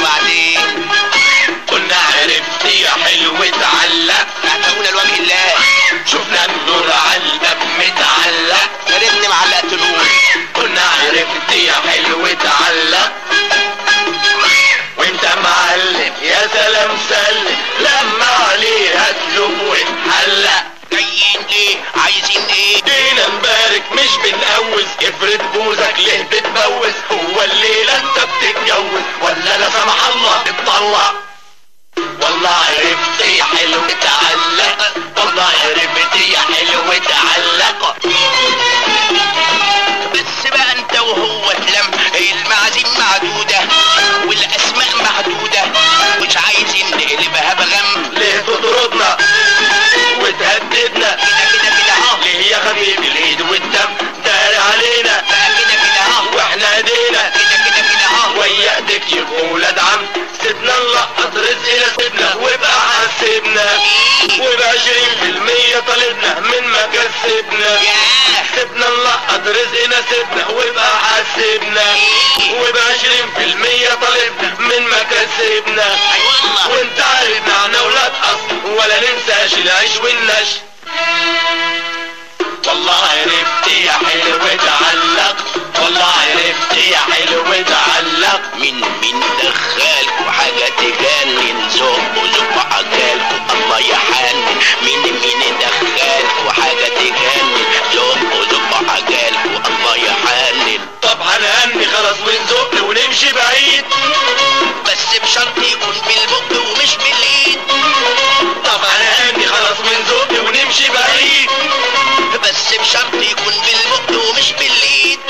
وبعدين قلنا عرفت يا حلو اتعلق اعتقونا لوجه الله شفنا النور على الباب متعلق يا ريتني ما علقت نور قلنا عرفت يا حلو اتعلق وانت معلم يا سلام سلم لما عليها تلوم وتحلق جايين ايه عايزين ايه جينا نبارك مش بنقوز افرد بوزك ليه بتبوز هو الليلة انت بتتجوز ولا لا سمح الله تطلق والله عرفت يا حلو تعلق والله عرفت يا حلو تعلق بس بقى انت وهو اتلم المعازيم معدودة والاسماء محدودة مش عايزين نقلبها بغم ليه تطردنا وتهددنا كده كده كده ها ليه يا خفيف الايد والدم داري علينا بقى كده كده ها واحنا ايدينا كده كده كده ها ويا ايدك يبقوا ولاد عم سيبنا نلقط رزقنا سيبنا وابقى حاسبنا وبعشرين في المية طالبنا من ما كسبنا ياه سيبنا نلقط رزقنا سيبنا وابقى حاسبنا وبعشرين في المية طالبنا من ما كسبنا اي والله وانت عارف معنا ولاد اصل ولا ننساش العيش والنش والله عرفت يا حلو اتعلق والله عرفت يا حلو اتعلق من من دخلكوا حاجة تجنن زقوا زقوا عجالكوا الله يحنن من من دخلكوا حاجة تجنن زقوا زقوا عجالكوا الله يحنن طب هنهني خلاص ونزق ونمشي بعيد بس بشرط يكون بالبق ومش بالايد طب هنهني خلاص ونزق ونمشي بعيد بس بشرط يكون بالبق ومش بالايد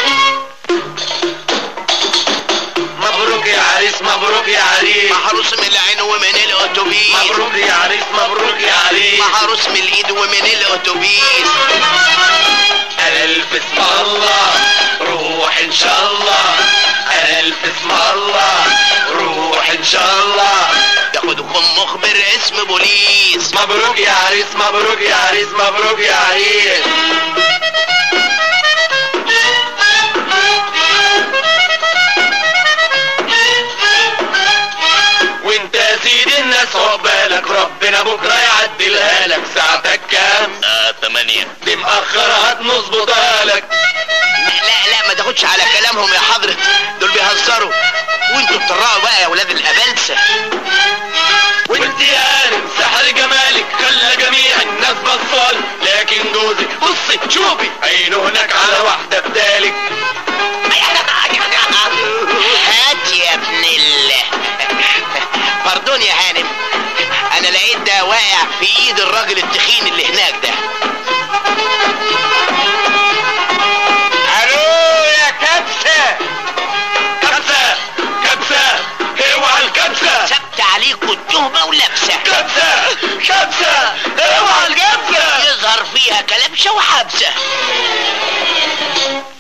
مبروك يا عريس مبروك يا عريس محروس من العين ومن الاتوبيس مبروك يا عريس مبروك يا عريس محروس من الايد ومن الاتوبيس انا الف اسم الله روح ان شاء الله انا الف اسم الله روح ان شاء الله ياخدكم مخبر اسم بوليس مبروك يا عريس مبروك يا عريس مبروك يا عريس وانت يا سيدي الناس عقبالك ربنا بكره يعدلها لك ساعتك كام اه تمانية دي مأخرة هتنظبطها لك لا لا ما تاخدش على كلامهم يا حضرة دول بيهزروا وانتوا بتطرقوا بقى يا ولاد الابلسة وانت يا هانم سحر جمالك خلى جميع الناس بصالك لكن جوزك بصي شوفي عينه هناك على واحدة بدالك هات يا ابن ال باردون يا هانم انا لقيت ده واقع في ايد الراجل التخين اللي هناك ده الو يا كبسة كبسة كبسة اوعى الكبسة ثبت عليكوا التهمة ولابسة كبسة كبسة اوعى الكبسة يظهر فيها كلبشة وحبسة